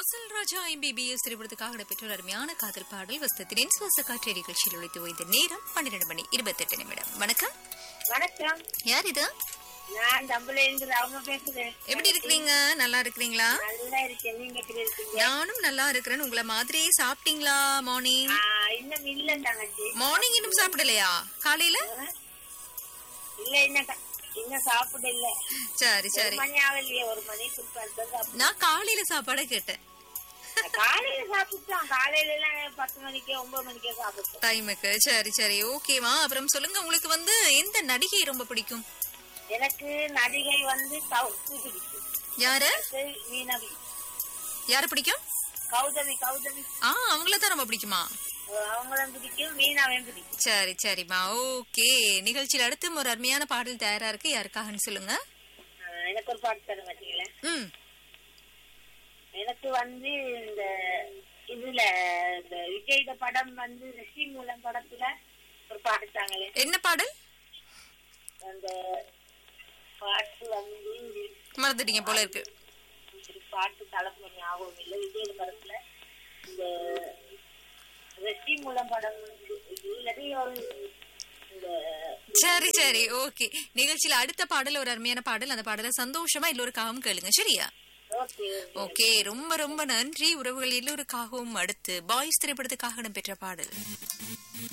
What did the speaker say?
வாசல் ராஜா எம்பிபிஎஸ் திரைப்படத்துக்காக நடைபெற்ற ஒரு அருமையான காதல் பாடல் வசத்தின் சுவாச காற்று நிகழ்ச்சியில் ஒழித்து வைத்த நேரம் பன்னிரண்டு மணி இருபத்தெட்டு நிமிடம் வணக்கம் வணக்கம் யார் இது நான் தம்புலேருந்து ராம பேசுறேன் எப்படி இருக்கிறீங்க நல்லா இருக்கிறீங்களா நல்லா இருக்கேன் நீங்க எப்படி இருக்கீங்க நானும் நல்லா இருக்கிறேன் உங்களை மாதிரியே சாப்பிட்டீங்களா மார்னிங் ஆ, இன்னும் இல்ல தங்கச்சி மார்னிங் இன்னும் சாப்பிடலையா காலையில இல்ல இன்னும் க- இன்னும் சாப்பிட இல்ல சரி ஒரு சரி மணி ஆகலையே ஒரு மணி சாப்பிட்டு நான் காலையில சாப்பாட கேட்டேன் காலையில சாப்பிட்டோம் காலையில எல்லாம் பத்து மணிக்கே ஒன்பது மணிக்கே சாப்பிட்டோம் டைமுக்கு சரி சரி ஓகேவா அப்புறம் சொல்லுங்க உங்களுக்கு வந்து எந்த நடிகை ரொம்ப பிடிக்கும் எனக்கு நடிகை வந்து கௌதமி பிடிக்கும் யாரு அடுத்து மீனவி யாரு பிடிக்கும் கௌதமி கௌதமி ஆ அவங்கள தான் ரொம்ப பிடிக்குமா அவங்களும் பிடிக்கும் மீனாவையும் பிடிக்கும் சரி சரிம்மா ஓகே நிகழ்ச்சியில் அடுத்து ஒரு அருமையான பாடல் தயாரா இருக்கு யாருக்காகன்னு சொல்லுங்க ஆ, எனக்கு ஒரு பாட்டு தர மாட்டீங்களா ம் எனக்கு வந்து இந்த இதுல இந்த விஜயோட படம் வந்து ரிஷி மூலம் படத்துல ஒரு பாடுத்தாங்களே என்ன பாடல் அந்த பாட்டு வந்து மறந்துட்டீங்க போல இருக்கு ஒரு பாட்டு தலைப்பு ஞாபகம் இல்லை விஜயோட படத்துல இந்த ரிஷி மூலம் படம் வந்து இது இல்லாட்டி ஒரு இந்த சரி சரி ஓகே நிகழ்ச்சியில அடுத்த பாடல் ஒரு அருமையான பாடல் அந்த பாடலை சந்தோஷமா எல்லோருக்காகவும் கேளுங்க சரியா ஓகே ஓகே ரொம்ப ரொம்ப நன்றி உறவுகள் எல்லோருக்காகவும் அடுத்து பாய்ஸ் திரைப்படத்துக்காக இடம்பெற்ற பாடல்